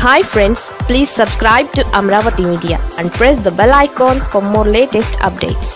hi friends please subscribe to Amaravati media and press the bell icon for more latest updates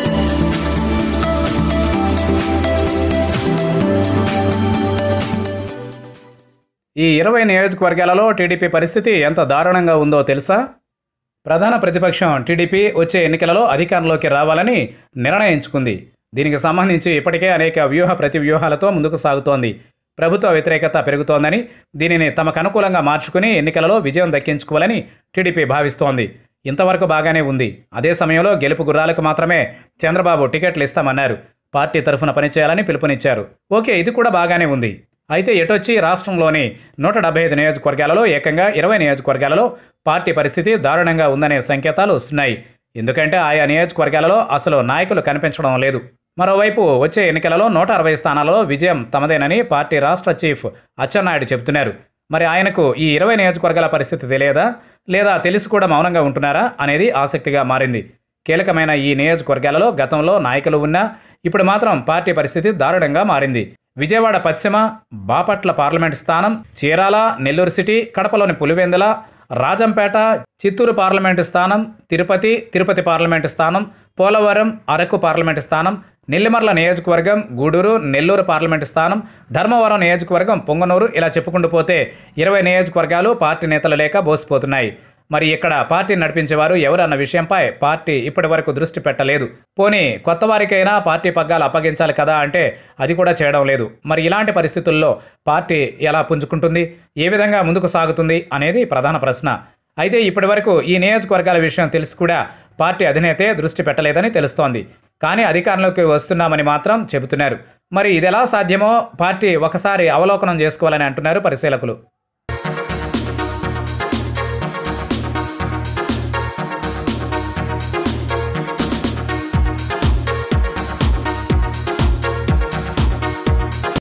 ఈ ఇరవై నియోజకవర్గాలలో TDP పరిస్థితి ఎంత దారుణంగా ఉందో తెలుసా ప్రధాన ప్రతిపక్షం టీడీపీ వచ్చే ఎన్నికలలో అధికారంలోకి రావాలని నిర్ణయించుకుంది దీనికి సంబంధించి ఇప్పటికే అనేక వ్యూహ ప్రతి వ్యూహాలతో ముందుకు సాగుతోంది ప్రభుత్వ వ్యతిరేకత పెరుగుతోందని దీనిని తమకు అనుకూలంగా మార్చుకుని ఎన్నికలలో విజయం దక్కించుకోవాలని టీడీపీ భావిస్తోంది ఇంతవరకు బాగానే ఉంది అదే సమయంలో గెలుపు గుర్రాలకు మాత్రమే చంద్రబాబు టికెట్లు ఇస్తామన్నారు పార్టీ తరఫున పనిచేయాలని పిలుపునిచ్చారు ఓకే ఇది కూడా బాగానే ఉంది అయితే ఎటొచ్చి రాష్ట్రంలోని నూట డెబ్బై ఐదు నియోజకవర్గాలలో ఏకంగా ఇరవై నియోజకవర్గాలలో పార్టీ పరిస్థితి దారుణంగా ఉందనే సంకేతాలు వస్తున్నాయి ఎందుకంటే ఆయా నియోజకవర్గాలలో అసలు నాయకులు కనిపించడం లేదు మరోవైపు వచ్చే ఎన్నికలలో నూట అరవై స్థానాలలో విజయం తమదేనని పార్టీ రాష్ట్ర చీఫ్ అచ్చెన్నాయుడు చెబుతున్నారు మరి ఆయనకు ఈ ఇరవై నియోజకవర్గాల పరిస్థితి తెలియదా లేదా తెలిసి కూడా మౌనంగా ఉంటున్నారా అనేది ఆసక్తిగా మారింది కీలకమైన ఈ నియోజకవర్గాలలో గతంలో నాయకులు ఉన్నా ఇప్పుడు మాత్రం పార్టీ పరిస్థితి దారుణంగా మారింది విజయవాడ పశ్చిమ బాపట్ల పార్లమెంట్ స్థానం చీరాల నెల్లూరు సిటీ కడపలోని పులివెందుల రాజంపేట చిత్తూరు పార్లమెంటు స్థానం తిరుపతి తిరుపతి పార్లమెంటు స్థానం పోలవరం అరకు పార్లమెంటు స్థానం నెల్లిమర్ల నియోజకవర్గం గూడూరు నెల్లూరు పార్లమెంటు స్థానం ధర్మవరం నియోజకవర్గం పొంగనూరు ఇలా చెప్పుకుంటూ పోతే ఇరవై నియోజకవర్గాలు పార్టీ నేతలు లేక బోసిపోతున్నాయి మరి ఇక్కడ పార్టీ నడిపించేవారు ఎవరు అన్న విషయంపై పార్టీ ఇప్పటి వరకు దృష్టి పెట్టలేదు పోనీ కొత్త వారికైనా పార్టీ పగ్గాలు అప్పగించాలి కదా అంటే అది కూడా చేయడం లేదు మరి ఇలాంటి పరిస్థితుల్లో పార్టీ ఎలా పుంజుకుంటుంది ఏ విధంగా ముందుకు సాగుతుంది అనేది ప్రధాన ప్రశ్న అయితే ఇప్పటి వరకు ఈ నియోజకవర్గాల విషయం తెలిసి కూడా పార్టీ అధినేతే దృష్టి పెట్టలేదని తెలుస్తోంది కానీ అధికారంలోకి వస్తున్నామని మాత్రం చెబుతున్నారు మరి ఇది ఎలా సాధ్యమో పార్టీ ఒకసారి అవలోకనం చేసుకోవాలని అంటున్నారు పరిశీలకులు